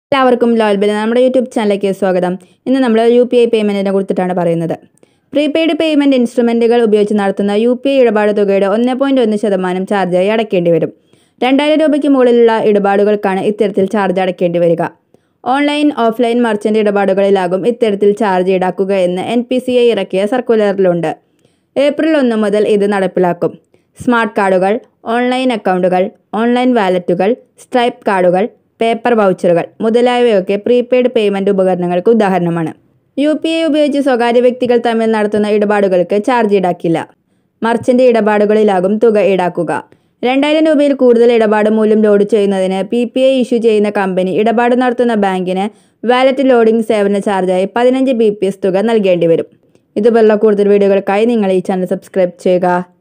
എല്ലാവർക്കും ലോൽബിൽ നമ്മുടെ യൂട്യൂബ് ചാനലിലേക്ക് സ്വാഗതം ഇന്ന് നമ്മൾ യു പി ഐ പേയ്മെൻറ്റിനെ കുറിച്ചിട്ടാണ് പറയുന്നത് പ്രീപെയ്ഡ് പേയ്മെൻറ്റ് ഇൻസ്ട്രുമെൻറ്റുകൾ ഉപയോഗിച്ച് നടത്തുന്ന യു പി ഐ ഇടപാട് തുകയുടെ ഒന്ന് പോയിൻറ്റ് ഒന്ന് ശതമാനം ചാർജായി അടയ്ക്കേണ്ടി വരും രണ്ടായിരം രൂപയ്ക്ക് മുകളിലുള്ള ഇടപാടുകൾക്കാണ് ഇത്തരത്തിൽ ചാർജ് അടയ്ക്കേണ്ടി വരിക ഓൺലൈൻ ഓഫ്ലൈൻ മർച്ചൻ്റ് ഇടപാടുകളിലാകും ഇത്തരത്തിൽ ചാർജ് ഈടാക്കുക എന്ന് എൻ പി സി ഐ ഇറക്കിയ സർക്കുലറിലുണ്ട് ഏപ്രിൽ ഒന്ന് മുതൽ ഇത് നടപ്പിലാക്കും സ്മാർട്ട് കാർഡുകൾ ഓൺലൈൻ അക്കൗണ്ടുകൾ ഓൺലൈൻ വാലറ്റുകൾ സ്ട്രൈപ്പ് കാർഡുകൾ പേപ്പർ വൗച്ചറുകൾ മുതലായവയൊക്കെ പ്രീപെയ്ഡ് പേയ്മെൻറ്റ് ഉപകരണങ്ങൾക്ക് ഉദാഹരണമാണ് യു പി ഐ ഉപയോഗിച്ച് സ്വകാര്യ വ്യക്തികൾ തമ്മിൽ നടത്തുന്ന ഇടപാടുകൾക്ക് ചാർജ് ഈടാക്കില്ല മർച്ചൻ്റ് ഇടപാടുകളിലാകും തുക ഈടാക്കുക രണ്ടായിരം രൂപയിൽ കൂടുതൽ ഇടപാട് മൂല്യം ലോഡ് ചെയ്യുന്നതിന് പി പി ഐ ഇഷ്യൂ ചെയ്യുന്ന കമ്പനി ഇടപാട് നടത്തുന്ന ബാങ്കിന് വാലറ്റ് ലോഡിംഗ് സേവന ചാർജായി പതിനഞ്ച് ബി പി എസ് തുക നൽകേണ്ടി വരും ഇതുപോലുള്ള കൂടുതൽ വീഡിയോകൾക്കായി നിങ്ങൾ ഈ ചാനൽ സബ്സ്ക്രൈബ് ചെയ്യുക